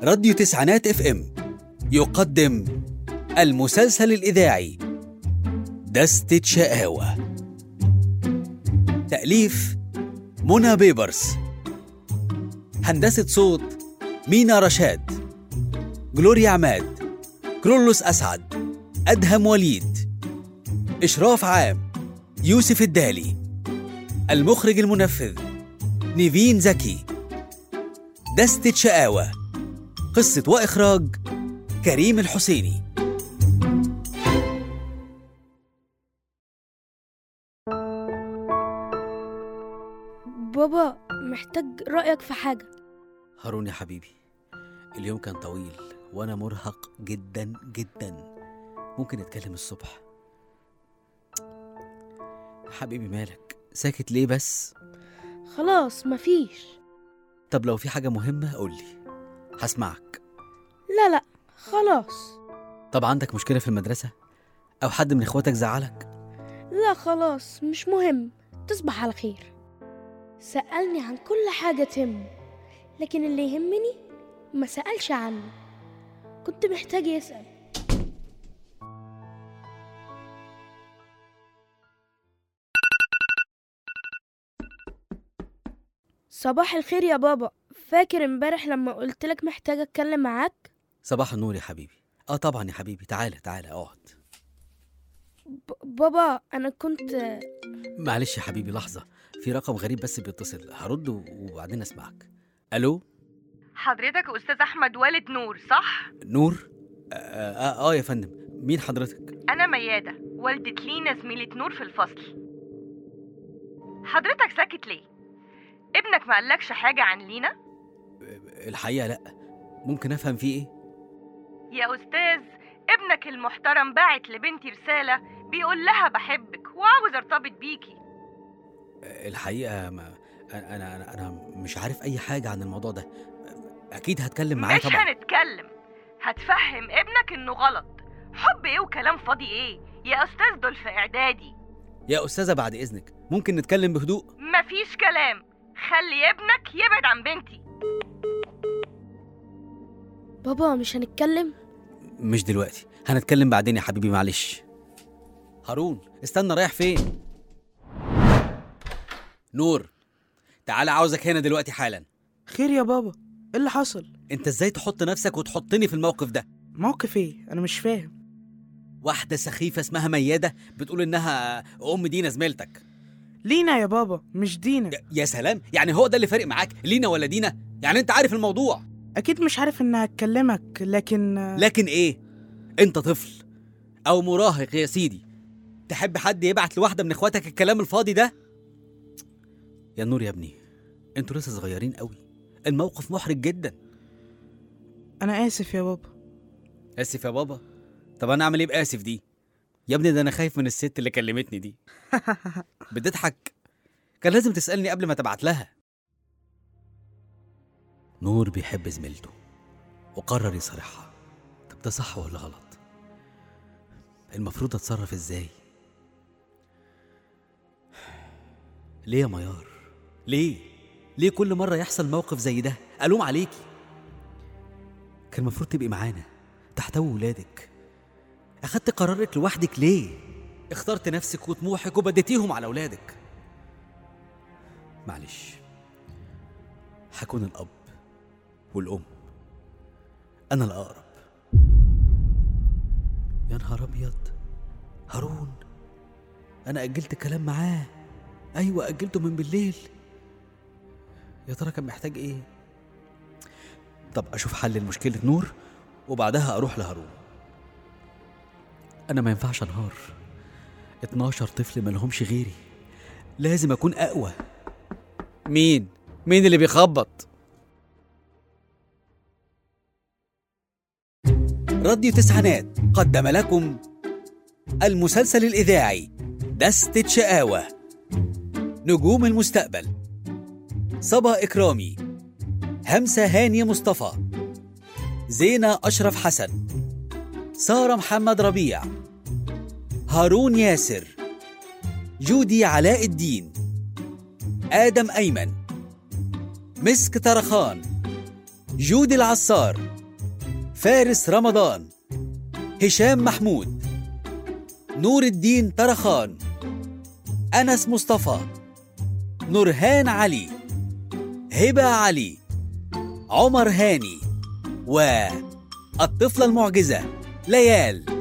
راديو تسعينات اف ام يقدم المسلسل الإذاعي دستة شقاوة تأليف منى بيبرس هندسة صوت مينا رشاد جلوريا عماد كرولوس أسعد أدهم وليد إشراف عام يوسف الدالي المخرج المنفذ نيفين زكي دستة شقاوة قصة وإخراج كريم الحسيني بابا محتاج رأيك في حاجة هارون يا حبيبي اليوم كان طويل وأنا مرهق جدا جدا ممكن نتكلم الصبح حبيبي مالك ساكت ليه بس خلاص مفيش طب لو في حاجة مهمة قولي هسمعك لا لا خلاص طب عندك مشكلة في المدرسة أو حد من إخواتك زعلك لا خلاص مش مهم تصبح على خير سألني عن كل حاجة تهم لكن اللي يهمني ما سألش عنه كنت محتاج يسأل صباح الخير يا بابا فاكر امبارح لما قلت لك محتاج اتكلم معاك صباح النور يا حبيبي اه طبعا يا حبيبي تعالى تعالى اقعد ب- بابا انا كنت معلش يا حبيبي لحظة في رقم غريب بس بيتصل هرد و- وبعدين اسمعك الو حضرتك أستاذ أحمد والد نور صح؟ نور آه, آه, اه يا فندم مين حضرتك أنا ميادة والدة لينا زميلة نور في الفصل حضرتك ساكت ليه؟ ابنك ما قالكش حاجة عن لينا؟ آه، الحقيقة لا ممكن افهم فيه ايه يا أستاذ ابنك المحترم باعت لبنتي رسالة بيقول لها بحبك وعاوز ارتبط بيكي آه، الحقيقة ما انا انا انا مش عارف اي حاجة عن الموضوع ده اكيد هتكلم معاه مش طبعا هنتكلم هتفهم ابنك انه غلط حب ايه وكلام فاضي ايه يا أستاذ دول في إعدادي يا استاذة بعد اذنك ممكن نتكلم بهدوء مفيش كلام خلي ابنك يبعد عن بنتي بابا مش هنتكلم مش دلوقتي هنتكلم بعدين يا حبيبي معلش هارون استنى رايح فين نور تعال عاوزك هنا دلوقتي حالا خير يا بابا ايه اللي حصل انت ازاي تحط نفسك وتحطني في الموقف ده موقف ايه انا مش فاهم واحدة سخيفة اسمها ميادة بتقول انها ام دينا زميلتك لينا يا بابا مش دينا يا- يا سلام يعني هو ده اللي فارق معاك لينا ولا دينا يعني انت عارف الموضوع اكيد مش عارف انها هتكلمك لكن لكن ايه انت طفل او مراهق يا سيدي تحب حد يبعت لواحده من اخواتك الكلام الفاضي ده يا نور يا ابني انتوا لسه صغيرين قوي الموقف محرج جدا انا اسف يا بابا اسف يا بابا طب انا اعمل ايه باسف دي يا ابني ده انا خايف من الست اللي كلمتني دي بتضحك كان لازم تسالني قبل ما تبعت لها نور بيحب زميلته وقرر يصارحها طب ده صح ولا غلط المفروض اتصرف ازاي ليه يا ميار ليه ليه كل مره يحصل موقف زي ده الوم عليكي كان المفروض تبقي معانا تحتوي ولادك اخدت قرارك لوحدك ليه اخترت نفسك وطموحك وبديتيهم على ولادك معلش هكون الاب والام انا الاقرب يا نهار ابيض هارون انا اجلت كلام معاه ايوه اجلته من بالليل يا ترى كان محتاج ايه طب اشوف حل لمشكله نور وبعدها اروح لهارون انا ما ينفعش انهار 12 طفل مالهمش غيري لازم اكون اقوى مين مين اللي بيخبط راديو تسعينات قدم لكم المسلسل الإذاعي دستة شقاوة نجوم المستقبل صبا إكرامي همسة هاني مصطفى زينة أشرف حسن سارة محمد ربيع هارون ياسر جودي علاء الدين آدم أيمن مسك طرخان جودي العصار فارس رمضان هشام محمود نور الدين طرخان أنس مصطفى نورهان علي هبة علي عمر هاني والطفلة المعجزة ليال